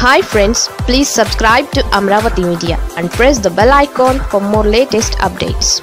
hi friends please subscribe to Amaravati media and press the bell icon for more latest updates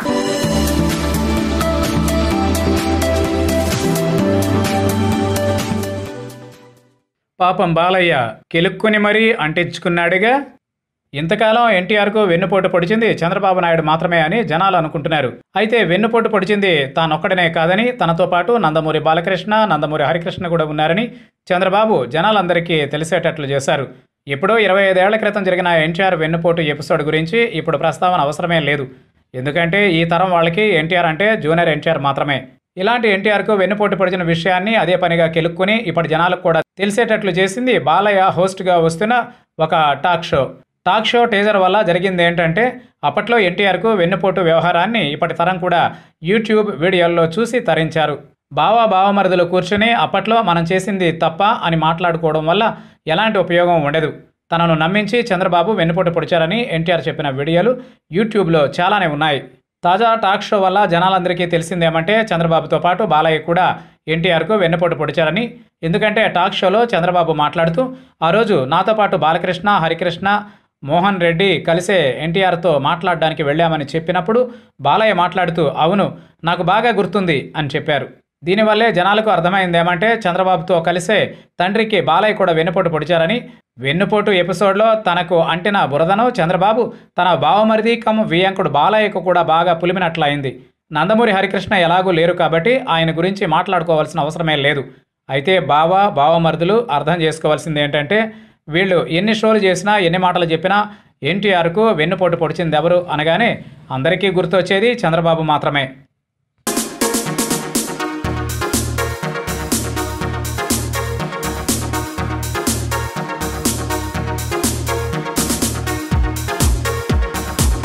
పాపం బాలయ్య కెలుక్కుని మరీ అంటించుకున్నాడుగా ఇంతకాలం ఎన్టీఆర్కు వెన్నుపోటు పొడిచింది చంద్రబాబు నాయుడు మాత్రమే అని జనాలు అనుకుంటున్నారు అయితే వెన్నుపోటు పొడిచింది తానొక్కడనే కాదని తనతో పాటు నందమూరి బాలకృష్ణ నందమూరి హరికృష్ణ కూడా ఉన్నారని చంద్రబాబు జనాలందరికీ తెలిసేటట్లు చేశారు ఎప్పుడో ఇరవై ఐదేళ్ల క్రితం జరిగిన ఎన్టీఆర్ వెన్నుపోటు ఎపిసోడ్ గురించి ఇప్పుడు ప్రస్తావన అవసరమే లేదు ఎందుకంటే ఈ తరం వాళ్ళకి ఎన్టీఆర్ అంటే జూనియర్ ఎన్టీఆర్ మాత్రమే ఇలాంటి ఎన్టీఆర్కు వెన్నుపోటు పొడిచిన విషయాన్ని అదే పనిగా కెలుక్కుని ఇప్పటి జనాలకు కూడా తెలిసేటట్లు చేసింది బాలయ్య హోస్ట్గా వస్తున్న ఒక talk show talk show teaser వల్ల జరిగింది ఏంటంటే అప్పట్లో ఎన్టీఆర్కు వెన్నుపోటు వ్యవహారాన్ని ఇప్పటి తరం కూడా యూట్యూబ్ వీడియోల్లో చూసి తరించారు బావా బావమరుదులు కూర్చుని అప్పట్లో మనం చేసింది తప్ప అని మాట్లాడుకోవడం వల్ల ఎలాంటి ఉపయోగం ఉండదు తనను నమ్మించి చంద్రబాబు వెన్నుపోటు పొడిచారని ఎన్టీఆర్ చెప్పిన వీడియోలు యూట్యూబ్లో చాలానే ఉన్నాయి తాజా టాక్ షో వల్ల జనాలందరికీ తెలిసిందేమంటే చంద్రబాబుతో పాటు బాలయ్య కూడా ఎన్టీఆర్కు వెన్నుపోటు పొడిచారని ఎందుకంటే టాక్ షోలో చంద్రబాబు మాట్లాడుతూ ఆ రోజు నాతో పాటు బాలకృష్ణ హరికృష్ణ మోహన్ రెడ్డి కలిసే ఎన్టీఆర్తో మాట్లాడడానికి వెళ్ళామని చెప్పినప్పుడు బాలయ్య మాట్లాడుతూ అవును నాకు బాగా గుర్తుంది అని చెప్పారు దీనివల్లే జనాలకు అర్థమైందేమంటే చంద్రబాబుతో కలిసే తండ్రికి బాలయ్య కూడా వెన్నుపోటు పొడిచారని వెన్నుపోటు ఎపిసోడ్లో తనకు అంటిన బురదను చంద్రబాబు తన బావమరిది కమ్ వియంకుడు బాలయ్యకు కూడా బాగా పులిమినట్లయింది నందమూరి హరికృష్ణ ఎలాగూ లేరు కాబట్టి ఆయన గురించి మాట్లాడుకోవాల్సిన అవసరమే లేదు అయితే బావ బావమరుదులు అర్థం చేసుకోవాల్సింది ఏంటంటే వీళ్ళు ఎన్ని షోలు చేసినా ఎన్ని మాటలు చెప్పినా ఎన్టీఆర్కు వెన్నుపోటు పొడిచింది ఎవరు అనగానే అందరికీ గుర్తొచ్చేది చంద్రబాబు మాత్రమే